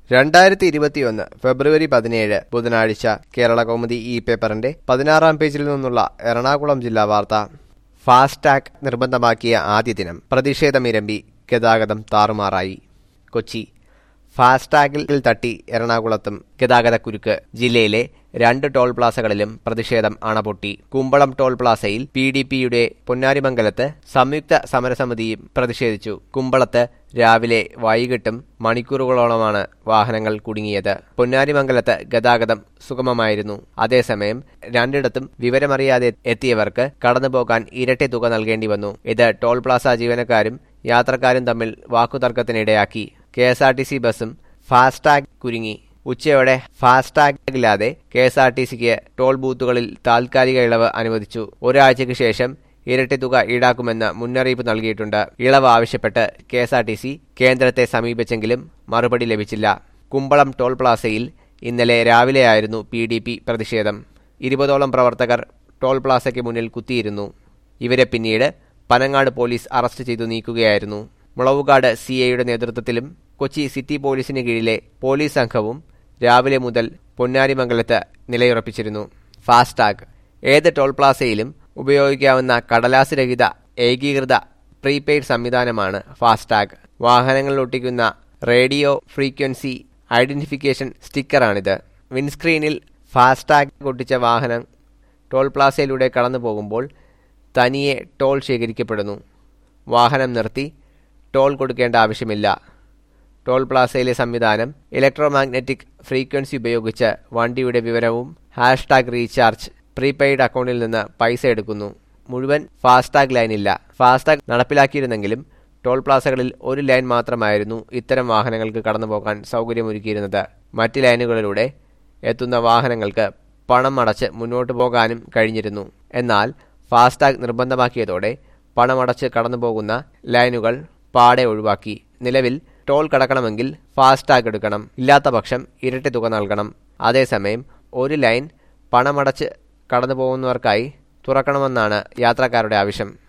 രണ്ടായിരത്തി ഇരുപത്തിയൊന്ന് ഫെബ്രുവരി പതിനേഴ് ബുധനാഴ്ച കേരള കൗമുദി ഇ പേപ്പറിന്റെ പതിനാറാം പേജിൽ നിന്നുള്ള എറണാകുളം ജില്ലാ വാർത്ത ഫാസ്ടാഗ് നിർബന്ധമാക്കിയ ആദ്യ ദിനം പ്രതിഷേധമിരമ്പി ഗതാഗതം താറുമാറായി കൊച്ചി ഫാസ്ടാഗിൽ തട്ടി എറണാകുളത്തും ഗതാഗതക്കുരുക്ക് ജില്ലയിലെ രണ്ട് ടോൾ പ്ലാസകളിലും പ്രതിഷേധം അണപൊട്ടി കുമ്പളം ടോൾ പ്ലാസയിൽ പി ഡി പിയുടെ പൊന്നാരിമംഗലത്ത് സംയുക്ത സമരസമിതിയും പ്രതിഷേധിച്ചു കുമ്പളത്ത് രാവിലെ വൈകിട്ടും മണിക്കൂറുകളോളമാണ് വാഹനങ്ങൾ കുടുങ്ങിയത് പൊന്നാരിമംഗലത്ത് ഗതാഗതം സുഗമമായിരുന്നു അതേസമയം രണ്ടിടത്തും വിവരമറിയാതെ എത്തിയവർക്ക് കടന്നുപോകാൻ ഇരട്ടി തുക നൽകേണ്ടി വന്നു ഇത് ടോൾ പ്ലാസ ജീവനക്കാരും യാത്രക്കാരും തമ്മിൽ വാക്കുതർക്കത്തിനിടയാക്കി കെ എസ് ആർ ടി സി ബസും ഫാസ്ടാഗ് കുരുങ്ങി ഉച്ചയോടെ ഫാസ്ടാഗില്ലാതെ കെ എസ് ആർ ടി സിക്ക് ടോൾ ബൂത്തുകളിൽ താൽക്കാലിക ഇളവ് അനുവദിച്ചു ഒരാഴ്ചയ്ക്ക് ശേഷം ഇരട്ടി തുക ഈടാക്കുമെന്ന് മുന്നറിയിപ്പ് നൽകിയിട്ടുണ്ട് ഇളവ് ആവശ്യപ്പെട്ട് K S R T C കേന്ദ്രത്തെ സമീപിച്ചെങ്കിലും മറുപടി ലഭിച്ചില്ല കുമ്പളം ടോൾ പ്ലാസയിൽ ഇന്നലെ രാവിലെയായിരുന്നു പി ഡി പി പ്രതിഷേധം ഇരുപതോളം പ്രവർത്തകർ ടോൾ പ്ലാസയ്ക്ക് മുന്നിൽ കുത്തിയിരുന്നു ഇവരെ പിന്നീട് പനങ്ങാട് പോലീസ് അറസ്റ്റ് ചെയ്തു നീക്കുകയായിരുന്നു മുളവുകാട് സി ഐയുടെ നേതൃത്വത്തിലും കൊച്ചി സിറ്റി പോലീസിന് കീഴിലെ പോലീസ് സംഘവും രാവിലെ മുതൽ പൊന്നാരിമംഗലത്ത് നിലയുറപ്പിച്ചിരുന്നു ഫാസ്ടാഗ് ഏത് ടോൾ പ്ലാസയിലും ഉപയോഗിക്കാവുന്ന കടലാസ് രഹിത ഏകീകൃത പ്രീപെയ്ഡ് സംവിധാനമാണ് ഫാസ്ടാഗ് വാഹനങ്ങളിൽ ഒട്ടിക്കുന്ന റേഡിയോ ഫ്രീക്വൻസി ഐഡന്റിഫിക്കേഷൻ സ്റ്റിക്കറാണിത് വിൻസ്ക്രീനിൽ ഫാസ്ടാഗ് ഒട്ടിച്ച വാഹനം ടോൾ പ്ലാസയിലൂടെ കടന്നു പോകുമ്പോൾ തനിയെ ടോൾ ശേഖരിക്കപ്പെടുന്നു വാഹനം നിർത്തി ടോൾ കൊടുക്കേണ്ട ആവശ്യമില്ല ടോൾ പ്ലാസയിലെ സംവിധാനം ഇലക്ട്രോമാഗ്നറ്റിക് ഫ്രീക്വൻസി ഉപയോഗിച്ച് വണ്ടിയുടെ വിവരവും ഹാഷ്ടാഗ് റീചാർജ് പ്രീപെയ്ഡ് അക്കൗണ്ടിൽ നിന്ന് പൈസ എടുക്കുന്നു മുഴുവൻ ഫാസ്ടാഗ് ലൈനില്ല ഫാസ്ടാഗ് നടപ്പിലാക്കിയിരുന്നെങ്കിലും ടോൾ പ്ലാസകളിൽ ഒരു ലൈൻ മാത്രമായിരുന്നു ഇത്തരം വാഹനങ്ങൾക്ക് കടന്നുപോകാൻ സൗകര്യമൊരുക്കിയിരുന്നത് മറ്റ് ലൈനുകളിലൂടെ എത്തുന്ന വാഹനങ്ങൾക്ക് പണം അടച്ച് മുന്നോട്ട് പോകാനും കഴിഞ്ഞിരുന്നു എന്നാൽ ഫാസ്ടാഗ് നിർബന്ധമാക്കിയതോടെ പണമടച്ച് കടന്നുപോകുന്ന ലൈനുകൾ പാടെ ഒഴിവാക്കി നിലവിൽ ടോൾ കടക്കണമെങ്കിൽ ഫാസ്ടാഗ് എടുക്കണം ഇല്ലാത്ത പക്ഷം ഇരട്ടി തുക നൽകണം അതേസമയം ഒരു ലൈൻ പണമടച്ച് കടന്നു പോകുന്നവർക്കായി തുറക്കണമെന്നാണ് യാത്രക്കാരുടെ ആവശ്യം